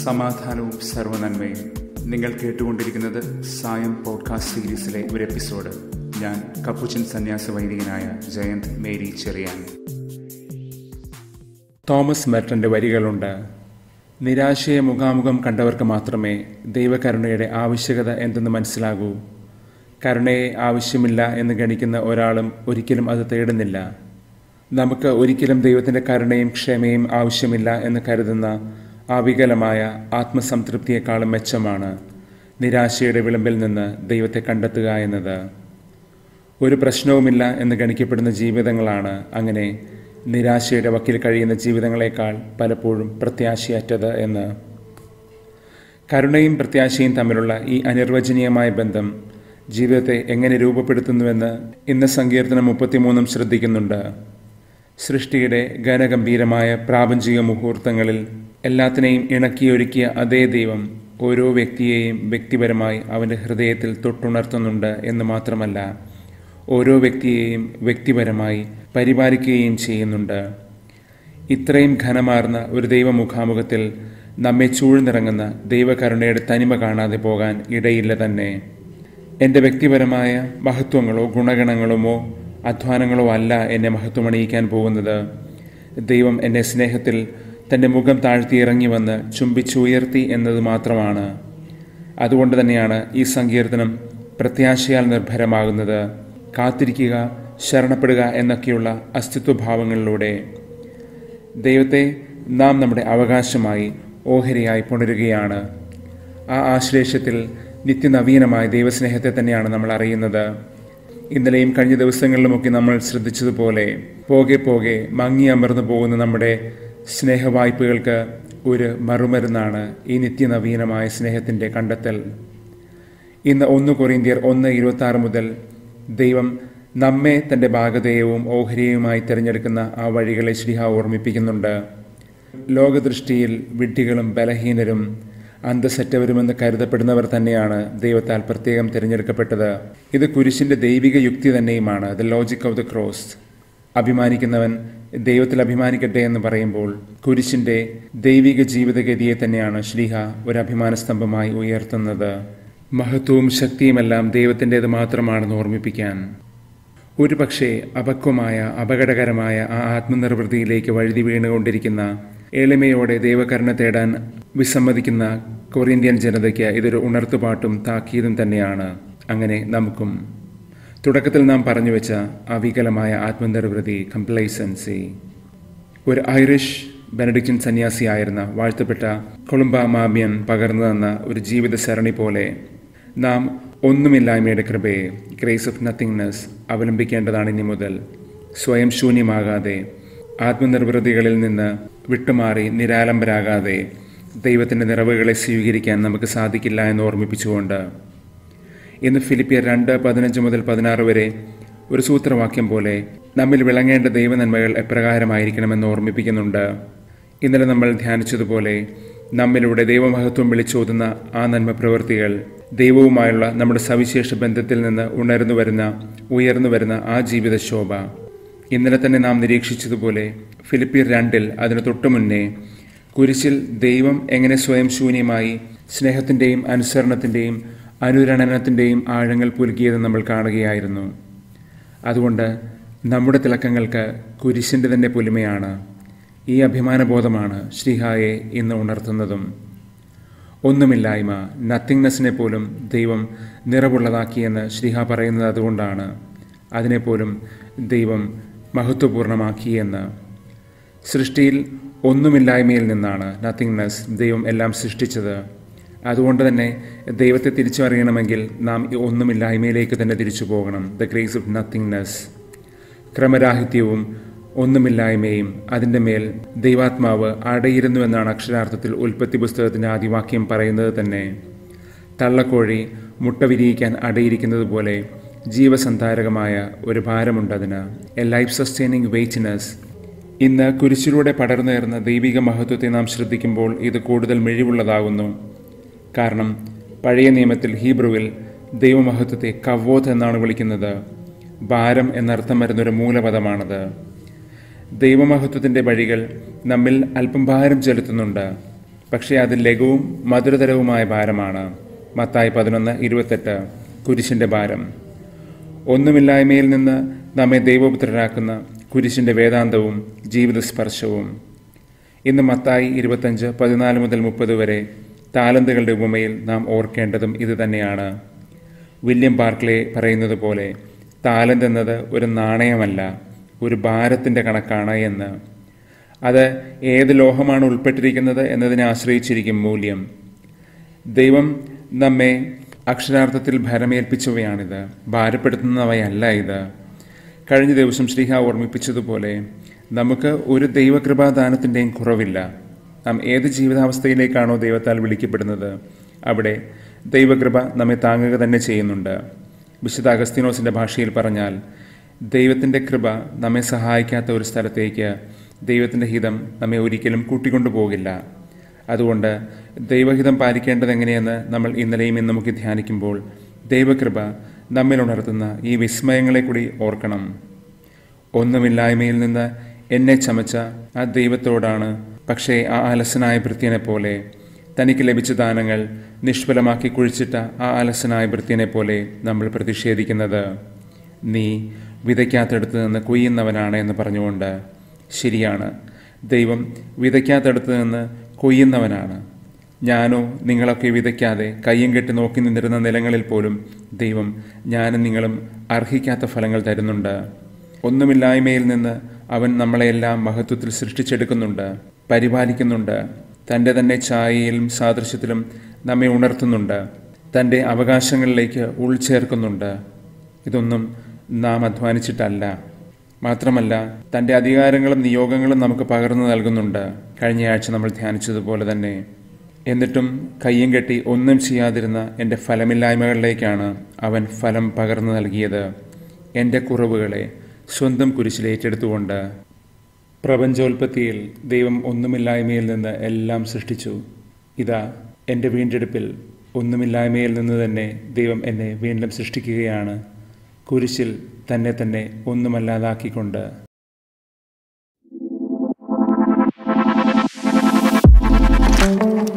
സമാധാനവും സർവനന്മയും നിങ്ങൾ കേട്ടുകൊണ്ടിരിക്കുന്നത് സായം പോഡ്കാസ്റ്റ് സീരീസിലെ ഒരു എപ്പിസോഡ് ഞാൻ കപ്പുച്ചൻ സന്യാസ വൈദികനായ ജയന്ത് മേരി ചെറിയാൻ തോമസ് മെർട്ടന്റെ വരികളുണ്ട് നിരാശയെ മുഖാമുഖം കണ്ടവർക്ക് മാത്രമേ ദൈവകരുണയുടെ ആവശ്യകത എന്തെന്ന് മനസ്സിലാകൂ കരുണയെ ആവശ്യമില്ല എന്ന് ഗണിക്കുന്ന ഒരാളും ഒരിക്കലും അത് തേടുന്നില്ല നമുക്ക് ഒരിക്കലും ദൈവത്തിൻ്റെ കരുണയും ക്ഷമയും ആവശ്യമില്ല എന്ന് കരുതുന്ന ആ വികലമായ ആത്മസംതൃപ്തിയെക്കാളും മെച്ചമാണ് നിരാശയുടെ വിളമ്പിൽ നിന്ന് ദൈവത്തെ കണ്ടെത്തുക എന്നത് ഒരു പ്രശ്നവുമില്ല എന്ന് ഗണിക്കപ്പെടുന്ന ജീവിതങ്ങളാണ് അങ്ങനെ നിരാശയുടെ വക്കിൽ കഴിയുന്ന ജീവിതങ്ങളെക്കാൾ പലപ്പോഴും പ്രത്യാശയറ്റത് എന്ന് കരുണയും പ്രത്യാശയും തമ്മിലുള്ള ഈ അനിർവചനീയമായ ബന്ധം ജീവിതത്തെ എങ്ങനെ രൂപപ്പെടുത്തുന്നുവെന്ന് ഇന്ന് സങ്കീർത്തനം മുപ്പത്തിമൂന്നും ശ്രദ്ധിക്കുന്നുണ്ട് സൃഷ്ടിയുടെ ഘനഗംഭീരമായ പ്രാപഞ്ചിക മുഹൂർത്തങ്ങളിൽ എല്ലാത്തിനെയും ഇണക്കിയൊരുക്കിയ അതേ ദൈവം ഓരോ വ്യക്തിയെയും വ്യക്തിപരമായി അവൻ്റെ ഹൃദയത്തിൽ തൊട്ടുണർത്തുന്നുണ്ട് എന്ന് മാത്രമല്ല ഓരോ വ്യക്തിയെയും വ്യക്തിപരമായി പരിപാലിക്കുകയും ചെയ്യുന്നുണ്ട് ഇത്രയും ഘനമാർന്ന ഒരു ദൈവമുഖാമുഖത്തിൽ നമ്മെ ചൂഴ്ന്നിറങ്ങുന്ന ദൈവകരുണയുടെ തനിമ കാണാതെ പോകാൻ ഇടയില്ല തന്നെ എൻ്റെ വ്യക്തിപരമായ മഹത്വങ്ങളോ ഗുണഗണങ്ങളുമോ അധ്വാനങ്ങളോ അല്ല എന്നെ മഹത്വമണിയിക്കാൻ പോകുന്നത് ദൈവം എന്നെ സ്നേഹത്തിൽ തൻ്റെ മുഖം താഴ്ത്തി ഇറങ്ങി വന്ന് ചുംബിച്ചുയർത്തി എന്നത് മാത്രമാണ് അതുകൊണ്ട് തന്നെയാണ് ഈ സങ്കീർത്തനം പ്രത്യാശയാൽ നിർഭരമാകുന്നത് കാത്തിരിക്കുക ശരണപ്പെടുക എന്നൊക്കെയുള്ള അസ്തിത്വഭാവങ്ങളിലൂടെ ദൈവത്തെ നാം നമ്മുടെ അവകാശമായി ഓഹരിയായി പുണരുകയാണ് ആ ആശ്ലേഷത്തിൽ നിത്യനവീനമായ ദൈവസ്നേഹത്തെ തന്നെയാണ് നമ്മൾ അറിയുന്നത് ഇന്നലെയും കഴിഞ്ഞ ദിവസങ്ങളിലുമൊക്കെ നമ്മൾ ശ്രദ്ധിച്ചതുപോലെ പോകെ പോകെ മങ്ങി അമർന്നു പോകുന്ന നമ്മുടെ സ്നേഹവായ്പകൾക്ക് ഒരു മറുമരുന്നാണ് ഈ നിത്യനവീനമായ സ്നേഹത്തിൻ്റെ കണ്ടെത്തൽ ഇന്ന് ഒന്ന് കൊറിന്തിയർ ഒന്ന് ഇരുപത്തി ആറ് മുതൽ ദൈവം നമ്മെ തൻ്റെ ഭാഗതയവും ഓഹരിയുമായി തിരഞ്ഞെടുക്കുന്ന ആ വഴികളെ ശ്രീഹ ഓർമ്മിപ്പിക്കുന്നുണ്ട് ലോകദൃഷ്ടിയിൽ വിഡ്ഢികളും ബലഹീനരും അന്തസറ്റവരുമെന്ന് കരുതപ്പെടുന്നവർ തന്നെയാണ് ദൈവത്താൽ പ്രത്യേകം തിരഞ്ഞെടുക്കപ്പെട്ടത് ഇത് കുരിശിന്റെ ദൈവിക യുക്തി തന്നെയുമാണ് the logic of the cross അഭിമാനിക്കുന്നവൻ ദൈവത്തിൽ അഭിമാനിക്കട്ടെ എന്ന് പറയുമ്പോൾ കുരിശിന്റെ ദൈവിക ജീവിതഗതിയെ തന്നെയാണ് ശ്രീഹ ഒരു അഭിമാന സ്തംഭമായി ഉയർത്തുന്നത് മഹത്വവും ശക്തിയുമെല്ലാം ദൈവത്തിൻ്റെത് മാത്രമാണെന്ന് ഓർമ്മിപ്പിക്കാൻ ഒരു പക്ഷേ അപക്വമായ അപകടകരമായ ആ ആത്മനിർവൃത്തിയിലേക്ക് വഴുതി വീണുകൊണ്ടിരിക്കുന്ന എളിമയോടെ ദൈവകരുണ തേടാൻ വിസമ്മതിക്കുന്ന കൊറിയന്ത്യൻ ജനതയ്ക്ക് ഇതൊരു ഉണർത്തുപാട്ടും താക്കീതും തന്നെയാണ് അങ്ങനെ നമുക്കും തുടക്കത്തിൽ നാം പറഞ്ഞു വെച്ച ആ വികലമായ ആത്മനിർവൃതി കംപ്ലൈസൻസി ഒരു ഐറിഷ് ബെനഡിക്റ്റൻ സന്യാസിയായിരുന്ന വാഴ്ത്തപ്പെട്ട കൊളുംബ മാമ്യൻ പകർന്നു തന്ന ഒരു ജീവിത സരണി പോലെ നാം ഒന്നുമില്ലായ്മയുടെ കൃപയെ ഗ്രേസ് ഓഫ് നത്തിങ്നെസ് അവലംബിക്കേണ്ടതാണ് ഇനി മുതൽ സ്വയം ശൂന്യമാകാതെ ആത്മനിർവൃതികളിൽ നിന്ന് വിട്ടുമാറി നിരാലംബരാകാതെ ദൈവത്തിൻ്റെ നിറവുകളെ സ്വീകരിക്കാൻ നമുക്ക് സാധിക്കില്ല എന്ന് ഓർമ്മിപ്പിച്ചുകൊണ്ട് ഇന്ന് ഫിലിപ്പിയർ രണ്ട് പതിനഞ്ച് മുതൽ പതിനാറ് വരെ ഒരു സൂത്രവാക്യം പോലെ നമ്മിൽ വിളങ്ങേണ്ട ദൈവനന്മകൾ എപ്രകാരമായിരിക്കണമെന്ന് ഓർമ്മിപ്പിക്കുന്നുണ്ട് ഇന്നലെ നമ്മൾ ധ്യാനിച്ചതുപോലെ നമ്മിലൂടെ ദൈവമഹത്വം വിളിച്ചോതുന്ന ആ നന്മ പ്രവൃത്തികൾ ദൈവവുമായുള്ള നമ്മുടെ സവിശേഷ ബന്ധത്തിൽ നിന്ന് ഉണർന്നു വരുന്ന ഉയർന്നു വരുന്ന ആ ജീവിത ശോഭ ഇന്നലെ തന്നെ നാം നിരീക്ഷിച്ചതുപോലെ ഫിലിപ്പിയർ രണ്ടിൽ അതിന് തൊട്ടു മുന്നേ കുരിശിൽ ദൈവം എങ്ങനെ സ്വയം ശൂന്യമായി സ്നേഹത്തിൻ്റെയും അനുസരണത്തിൻ്റെയും അനുരണനത്തിൻ്റെയും ആഴങ്ങൾ പുലുക്കിയത് നമ്മൾ കാണുകയായിരുന്നു അതുകൊണ്ട് നമ്മുടെ തിളക്കങ്ങൾക്ക് കുരിശിൻ്റെ തന്നെ പുലിമയാണ് ഈ അഭിമാനബോധമാണ് ശ്രീഹായെ ഇന്ന് ഉണർത്തുന്നതും ഒന്നുമില്ലായ്മ നത്തിങ്നെസ്സിനെ പോലും ദൈവം നിറവുള്ളതാക്കിയെന്ന് ശ്രീഹ പറയുന്നത് അതുകൊണ്ടാണ് അതിനെപ്പോലും ദൈവം മഹത്വപൂർണമാക്കിയെന്ന് സൃഷ്ടിയിൽ ഒന്നുമില്ലായ്മയിൽ നിന്നാണ് നത്തിങ്നെസ് ദൈവം എല്ലാം സൃഷ്ടിച്ചത് അതുകൊണ്ട് തന്നെ ദൈവത്തെ തിരിച്ചറിയണമെങ്കിൽ നാം ഈ ഒന്നുമില്ലായ്മയിലേക്ക് തന്നെ തിരിച്ചു പോകണം ദ ഗ്രേസ് ഓഫ് നത്തിങ്നെസ് ക്രമരാഹിത്യവും ഒന്നുമില്ലായ്മയും അതിൻ്റെ മേൽ ദൈവാത്മാവ് അടയിരുന്നുവെന്നാണ് അക്ഷരാർത്ഥത്തിൽ ഉൽപ്പത്തി പുസ്തകത്തിൻ്റെ ആദിവാക്യം പറയുന്നത് തന്നെ തള്ളക്കോഴി മുട്ട വിരിയിക്കാൻ അടയിരിക്കുന്നത് പോലെ ജീവസന്ധാരകമായ ഒരു ഭാരമുണ്ടതിന് എ ലൈഫ് സസ്റ്റൈനിങ് വെയ്റ്റ്നെസ് ഇന്ന് കുരിശിലൂടെ പടർന്നേറുന്ന ദൈവിക മഹത്വത്തെ നാം ശ്രദ്ധിക്കുമ്പോൾ ഇത് കൂടുതൽ മിഴിവുള്ളതാകുന്നു കാരണം പഴയ നിയമത്തിൽ ഹീബ്രുവിൽ ദൈവമഹത്വത്തെ കവോത്ത് എന്നാണ് വിളിക്കുന്നത് ഭാരം എന്നർത്ഥം വരുന്നൊരു മൂലപദമാണത് ദൈവമഹത്വത്തിൻ്റെ വഴികൾ നമ്മിൽ അല്പം ഭാരം ചെലുത്തുന്നുണ്ട് പക്ഷേ അത് ലഘുവും മധുരതരവുമായ ഭാരമാണ് മത്തായി പതിനൊന്ന് ഇരുപത്തെട്ട് കുരിശിൻ്റെ ഭാരം ഒന്നുമില്ലായ്മയിൽ നിന്ന് നമ്മെ ദൈവപുത്രരാക്കുന്ന കുരിശിൻ്റെ വേദാന്തവും ജീവിതസ്പർശവും ഇന്ന് മത്തായി ഇരുപത്തഞ്ച് പതിനാല് മുതൽ മുപ്പത് വരെ താലന്തുകളുടെ ഉപമയിൽ നാം ഓർക്കേണ്ടതും ഇത് തന്നെയാണ് വില്യം ബാർക്ലേ പറയുന്നത് പോലെ താലന്ത് എന്നത് ഒരു നാണയമല്ല ഒരു ഭാരത്തിൻ്റെ കണക്കാണ് എന്ന് അത് ഏത് ലോഹമാണ് ഉൾപ്പെട്ടിരിക്കുന്നത് എന്നതിനെ ആശ്രയിച്ചിരിക്കും മൂല്യം ദൈവം നമ്മെ അക്ഷരാർത്ഥത്തിൽ ഭരമേൽപ്പിച്ചവയാണിത് ഭാരപ്പെടുത്തുന്നവയല്ല ഇത് കഴിഞ്ഞ ദിവസം ശ്രീഹ ഓർമ്മിപ്പിച്ചതുപോലെ നമുക്ക് ഒരു ദൈവകൃപാദാനത്തിൻ്റെയും കുറവില്ല നാം ഏത് ജീവിതാവസ്ഥയിലേക്കാണോ ദൈവത്താൽ വിളിക്കപ്പെടുന്നത് അവിടെ ദൈവകൃപ നമ്മെ താങ്ങുക തന്നെ ചെയ്യുന്നുണ്ട് വിശുദ്ധ അഗസ്തീനോസിൻ്റെ ഭാഷയിൽ പറഞ്ഞാൽ ദൈവത്തിൻ്റെ കൃപ നമ്മെ സഹായിക്കാത്ത ഒരു സ്ഥലത്തേക്ക് ദൈവത്തിൻ്റെ ഹിതം നമ്മെ ഒരിക്കലും കൂട്ടിക്കൊണ്ടു പോകില്ല അതുകൊണ്ട് ദൈവഹിതം പാലിക്കേണ്ടത് എങ്ങനെയെന്ന് നമ്മൾ ഇന്നലെയും ഇന്ന് നമുക്ക് ധ്യാനിക്കുമ്പോൾ ദൈവകൃപ നമ്മിൽ ഉണർത്തുന്ന ഈ വിസ്മയങ്ങളെ കൂടി ഓർക്കണം ഒന്നുമില്ലായ്മയിൽ നിന്ന് എന്നെ ചമച്ച ആ ദൈവത്തോടാണ് പക്ഷേ ആ അലസനായ ഭൃത്യനെ പോലെ തനിക്ക് ലഭിച്ച ദാനങ്ങൾ നിഷ്ഫലമാക്കി കുഴിച്ചിട്ട ആ അലസനായ ഭൃത്യനെ പോലെ നമ്മൾ പ്രതിഷേധിക്കുന്നത് നീ വിതയ്ക്കാത്തടുത്ത് നിന്ന് കൊയ്യുന്നവനാണ് എന്ന് പറഞ്ഞുകൊണ്ട് ശരിയാണ് ദൈവം വിതയ്ക്കാത്തടുത്ത് നിന്ന് കൊയ്യുന്നവനാണ് ഞാനോ നിങ്ങളൊക്കെ വിതയ്ക്കാതെ കയ്യും കെട്ടി നോക്കി നിന്നിരുന്ന നിലങ്ങളിൽ പോലും ദൈവം ഞാനും നിങ്ങളും അർഹിക്കാത്ത ഫലങ്ങൾ തരുന്നുണ്ട് ഒന്നുമില്ലായ്മയിൽ നിന്ന് അവൻ നമ്മളെല്ലാം മഹത്വത്തിൽ സൃഷ്ടിച്ചെടുക്കുന്നുണ്ട് പരിപാലിക്കുന്നുണ്ട് തൻ്റെ തന്നെ ഛായയിലും സാദൃശ്യത്തിലും നമ്മെ ഉണർത്തുന്നുണ്ട് തൻ്റെ അവകാശങ്ങളിലേക്ക് ഉൾച്ചേർക്കുന്നുണ്ട് ഇതൊന്നും നാം അധ്വാനിച്ചിട്ടല്ല മാത്രമല്ല തൻ്റെ അധികാരങ്ങളും നിയോഗങ്ങളും നമുക്ക് പകർന്നു നൽകുന്നുണ്ട് കഴിഞ്ഞയാഴ്ച നമ്മൾ ധ്യാനിച്ചതുപോലെ തന്നെ എന്നിട്ടും കയ്യും കെട്ടി ഒന്നും ചെയ്യാതിരുന്ന എൻ്റെ ഫലമില്ലായ്മകളിലേക്കാണ് അവൻ ഫലം പകർന്നു നൽകിയത് എൻ്റെ കുറവുകളെ സ്വന്തം കുരിശിൽ ഏറ്റെടുത്തുകൊണ്ട് പ്രപഞ്ചോൽപത്തിയിൽ ദൈവം ഒന്നുമില്ലായ്മയിൽ നിന്ന് എല്ലാം സൃഷ്ടിച്ചു ഇതാ എൻ്റെ വീണ്ടെടുപ്പിൽ ഒന്നുമില്ലായ്മയിൽ നിന്ന് തന്നെ ദൈവം എന്നെ വീണ്ടും സൃഷ്ടിക്കുകയാണ് കുരിശിൽ തന്നെ തന്നെ ഒന്നുമല്ലാതാക്കിക്കൊണ്ട് thank you